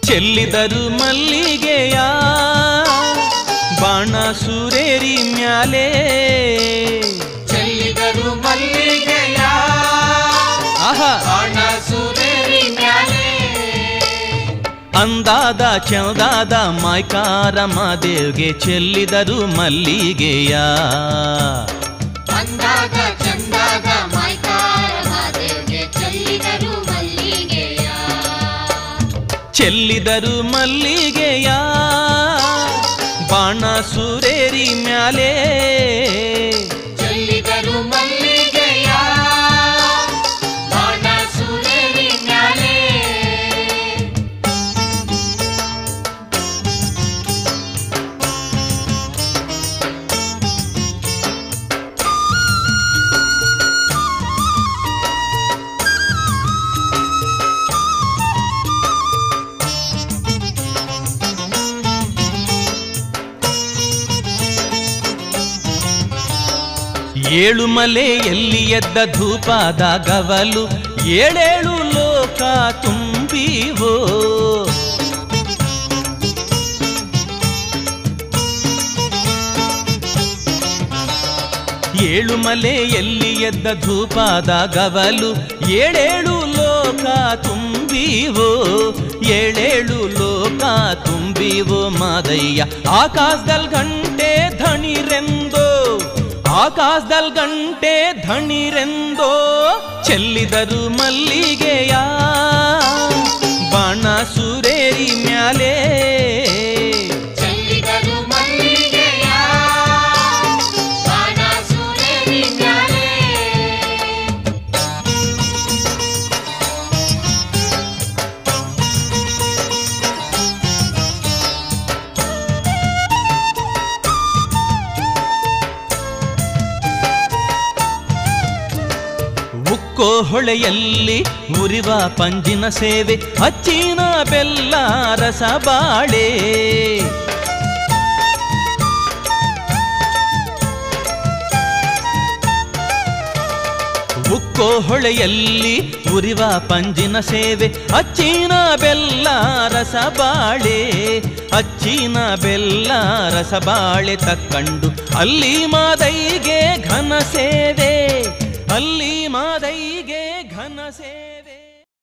ಚೆಲ್ಲಿದರು ಮಲ್ಲಿಗೆಯ ಬಾಣ ಸುರೇರಿ ಮ್ಯಾಲೆ ಚೆಲ್ಲಿದರು ಮಲ್ಲಿಗೆಯ ಆಹಾ ಬಾಣ ಸುರೇರಿ ಮ್ಯಾಲೆ ಅಂದಾದ ಚಂದಾದ ಮಾಯ್ಕಾರ ಮಾದೇವ್ಗೆ ಚೆಲ್ಲಿದರು ಮಲ್ಲಿಗೆಯ ಅಂದಾದ ಚಂದಾದ ಮಾಯ್ಕಾರ ಮಾದೇವ್ಗೆ ಚೆಲ್ಲಿದರು ಮಲ್ಲಿಗೆಯ ಚೆಲ್ಲಿದರು ಮಲ್ಲಿಗೆಯ ಬಾಣ ಸುರೇರಿ ಮ್ಯಾಲೆ ಚೆಲ್ಲಿದರು ಮಲ್ಲಿಗೆಯ ಬಾಣ ಸುರೇರಿ ಮ್ಯಾಲೆ ಏಳು ಮಲೆಯಲ್ಲಿ ಎದ್ದ ಧೂಪದ ಗವಲು ಏಳೇಳು ಲೋಕ ತುಂಬಿವೋ ಏಳು ಮಲೆಯಲ್ಲಿ ಎದ್ದ ಧೂಪದ ಗವಲು ಏಳೇಳು ಲೋಕ ತುಂಬಿವೋ ಏಳೇಳು ಲೋಕ ತುಂಬಿವೋ ಮಾದಯ್ಯ ಆಕಾಶದಲ್ಲಿ ಗಂಟೆ ಧಣಿರೆಂದೋ ಆಕಾಶದಲ್ಲಿ ಗಂಟೆ ಧಣಿರೆಂದೋ ಚೆಲ್ಲಿದರು ಮಲ್ಲಿಗೆಯ ಬಾಣ ಸುರೇರಿ ಮ್ಯಾಲೆ ಚೆಲ್ಲಿದರು ಮಲ್ಲಿಗೆಯ ಬಾಣ ಸುರೇರಿ ಮ್ಯಾಲೆ ಉಕ್ಕೋ ಹೊಳೆಯಲ್ಲಿ ಉರಿವ ಪಂಜಿನ ಸೇವೆ ಅಚ್ಚಿನ ಬೆಲ್ಲ ರಸ ಬಾಳೆ ಉಕ್ಕೋ ಹೊಳೆಯಲ್ಲಿ ಉರಿವ ಪಂಜಿನ ಸೇವೆ ಅಚ್ಚಿನ ಬೆಲ್ಲ ರಸ ಬಾಳೆ ಅಚ್ಚಿನ ಬೆಲ್ಲ ರಸ ಬಾಳೆ ತಕ್ಕಂಡು ಅಲ್ಲಿ ಮಾದೈಗೆ ಘನ ಸೇವೆ ಅಲ್ಲಿ ಮಾದೈಗೆ ಘನ ಸೇವೆ